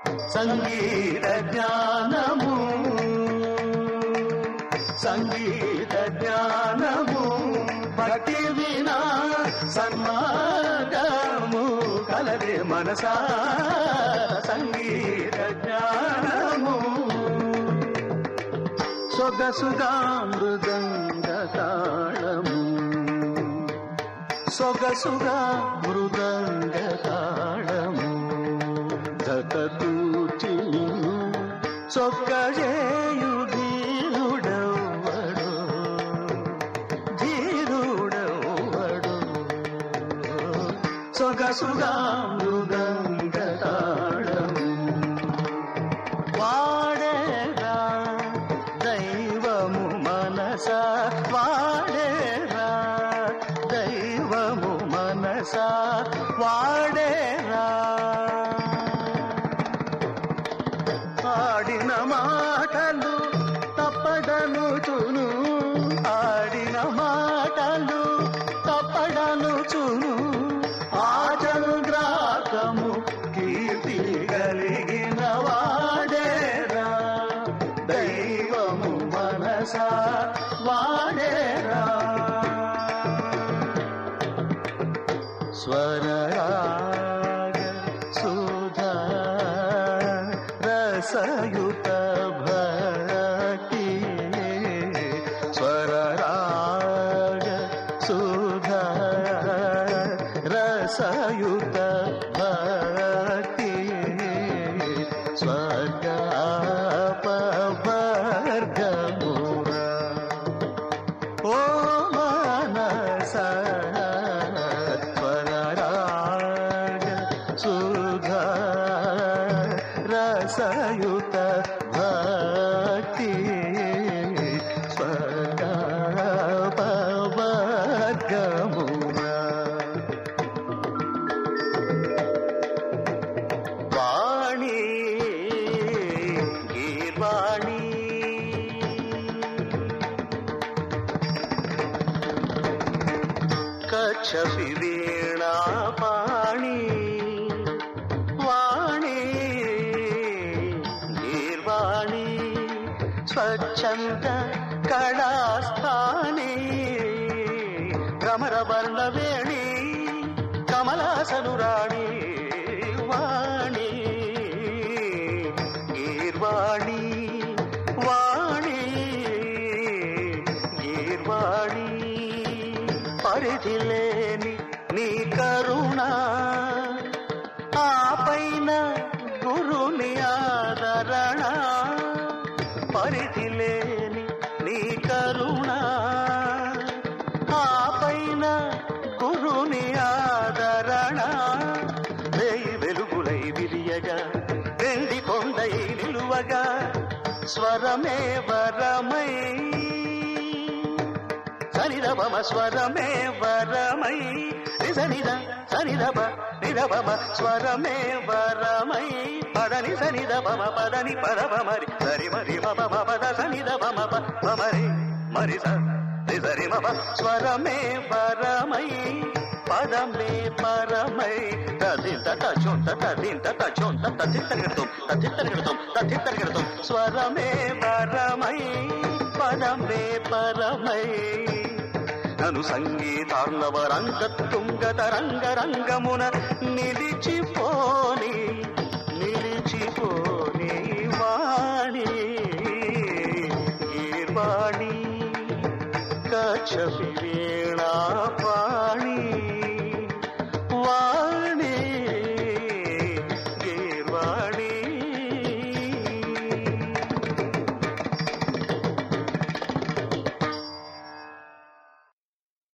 సంగీత జ్ఞానము సంగీత జ్ఞానము భక్తి వినా సన్మార్గము కలదే మనసా సంగీత జ్ఞానము సొగసుగా మృదంగ తాళము సొగసుగా మృదంగ తాళము జతూచి సొక్కజేయు ధీరుడవడు ధీరుడవడు సొగసుగా మృదంగ తాళము వాడేరా దైవము మనస వాడేరా దైవము మనస వాడేరా ఆడిన మాటలు తప్పడను చును ఆడిన మాటలు తప్పడను చును ఆచంద్రాకము కీర్తి కలిగిన వాడేరా దైవము మనస వాడేరా స్వరరాగ సుధా రసయుత భక్తి స్వరరాగ సుధా రసయుత భక్తి స్వర్గపవర్గమురా ఓ మానస త్వరరాగ సుధా రసయుత భక్తి స్వర్గపవర్గమురా వాణి గీర్వాణి కచ్చపి వీణా పాణి వాణి గీర్వాణి స్వచ్ఛంద కళాస్థాని భ్రమరవర్ణ వేణి కమలాసనురాణి వాణి గీర్వాణి వాణి గీర్వాణి పరిధి లేని నీ కరుణ ఆ పైన గురుని ఆదరణ పరిధి లేని నీ కరుణ ఆ పైన గురుని ఆదరణ వేయి వెలుగులై విరియగా వెండి కొండై నిలువగా స్వరమే వరమై సనిదమ స్వరమే వరమై నిసనిద సనిదమ నిదమ స్వరమే వరమై పదని సనిదమ పదని పరమరి సరి మరి మమ పద సనిదమ మమరి మరి సరి మమ స్వరమే వరమై పదమే పరమై తదింత తచొంత తదింత తచొంత తదింతరిగడతాం తదింతరిగడతాం తదింతరిగడతాం స్వరమే వరమై పదమే పరమై నను సంగీతార్ణవ రంగ తుంగత రంగ రంగమున నిలిచిపోని నిలిచిపోని వాణి గీర్వాణి కచ్చపి వీణా